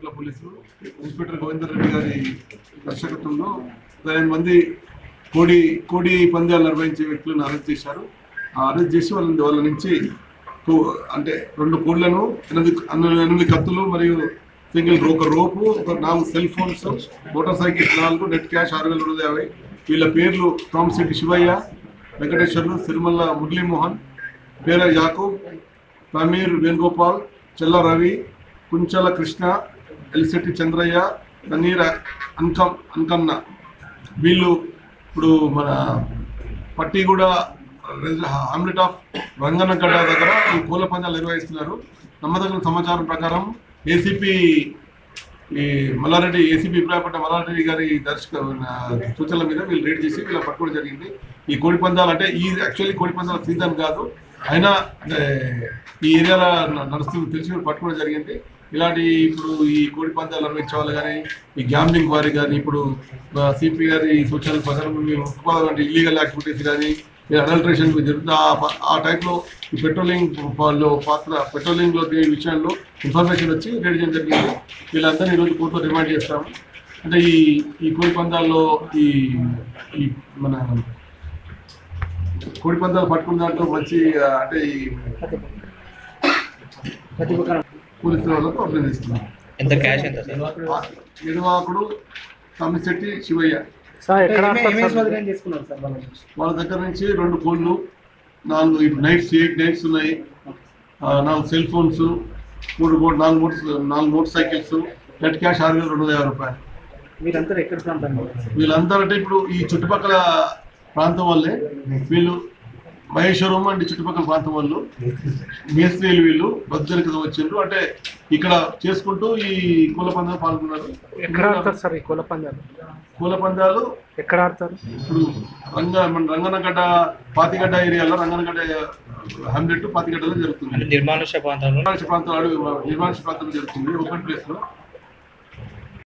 బాపట్ల పోలీసులు ఇన్స్పెక్టర్ గోవిందర్ రెడ్డి గారి దర్శకత్వంలో పదిహేను మంది కోడి కోడి పందాలు నిర్వహించే వ్యక్తులను అరెస్ట్ చేశారు ఆ అరెస్ట్ చేసి వాళ్ళ వాళ్ళ నుంచి కో- అంటే రెండు కోళ్లను ఎనిమిది అన్న- ఎనిమిది కత్తులు మరియు సింగిల్ ఒక రోపు ఒక నాలుగు సెల్ ఫోన్స్ మోటార్ సైకిల్ నాలుగు నెట్ క్యాష్ ఆరు వేల రెండు వందల యాభై వీళ్ళ పేర్లు కామశెట్టి శివయ్య వెంకటేశ్వర్లు సిరిమల్ల మురళీమోహన్ పేర యాకూబ్ సమీర్ వేణుగోపాల్ చెల్ల రవి కుంచల కృష్ణ ఎలిశెట్టి చంద్రయ్య తన్నీర అంకం అంకన్న వీళ్ళు ఇప్పుడు మన పట్టిగూడ హామ్లెట్ ఆఫ్ రంగనగడ్డ దగ్గర ఈ కోళ్ళ పందాలు నిర్వహిస్తున్నారు నమ్మదగిన సమాచారం ప్రకారం ఏసీపీ ఈ మల్లారెడ్డి ఏసీపీ ఇబ్రాహింపట్ట మల్లారెడ్డి గారి దర్శక సూచనల మీద వీళ్ళు రేడ్ చేసి వీళ్ళ పట్టుకోవడం జరిగింది ఈ కోడి పందాలు అంటే ఈ యాక్చువల్లీ కోడి పందాల సీజన్ కాదు అయినా అంటే ఈ ఏరియాలో న- నడుస్తుంది తెలిసి వీళ్ళు పట్టుకోవడం జరిగింది ఇలాంటి ఇప్పుడు ఈ కోడి పందాలు నిర్వహించే వాళ్ళు కానీ ఈ గ్యాంబ్లింగ్ వారి కానీ ఇప్పుడు సిపి గారి సూచనల ప్రకారం మేము ఉత్పాదన ఇల్లీగల్ యాక్టివిటీస్ కానీ అడల్ట్రేషన్ జరుగుతుంది ఆ ప- ఆ టైప్లో ఈ పెట్రోలింగ్ లో పాత్ర పెట్రోలింగ్ లో దీని విషయంలో ఇన్ఫర్మేషన్ వచ్చి రేడ్ చేయడం జరిగింది వీళ్ళందరినీ ఈరోజు కోర్టులో రిమాండ్ చేస్తాము అంటే ఈ ఈ కోడి పందాల్లో ఈ ఈ మన కోడి పందాలు పట్టుకున్న దాంట్లో మంచి ఆ, అంటే ఈ పోలీసు వాళ్ళకు అభినందిస్తున్నాం ఎంత క్యాష్ ఎంత సార్ నిర్వాహకుడు తమ్మిశెట్టి శివయ్య సార్ ఎక్కడ ఆడతారు ఏమేమి సార్? స్వాధీనం చేసుకున్నారు సార్ వాళ్ళ నుంచి? వాళ్ళ దగ్గర నుంచి రెండు కోళ్ళు నాలుగు ఇప్పుడు నైట్స్ ఎయిట్ నైట్స్ ఉన్నాయి ఆ, నాలుగు సెల్ ఫోన్స్ మూడు మూడు నాలుగు మోటార్ నాలుగు మోటార్ సైకిల్స్ నెట్ క్యాష్ ఆరు వేల రెండు వందల యాభై రూపాయలు మీరంతా ఎక్కడ ప్రాంతంలో వీళ్ళందరూ అంటే ఇప్పుడు ఈ చుట్టుపక్కల ప్రాంతం వాళ్ళే వీళ్ళు మహేశ్వరం అంటే చుట్టుపక్కల ప్రాంతం వాళ్ళు మేస్త్రీలు వీళ్ళు బద్దరికి వచ్చిండ్రు అంటే ఇక్కడ చేసుకుంటూ ఈ పూల పందాలు పాల్గొన్నారు ఎక్కడ ఆడతారు సార్ ఈ కోళ్ళ పందాలు పూల పందాలు ఎక్కడ ఆడతారు ఇప్పుడు రంగ మన రంగనగడ్డ పాతిగడ్డ ఏరియాలో రంగనగడ్డ హండ్రెడ్ పాతిగడ్డలో జరుగుతుంది అంటే నిర్మానుష్య ప్రాంతంలో నిర్మానుష ప్రాంతం అడుగు నిర్మానుష ప్రాంతంలో జరుగుతుంది ఓపెన్ ప్లేస్ లో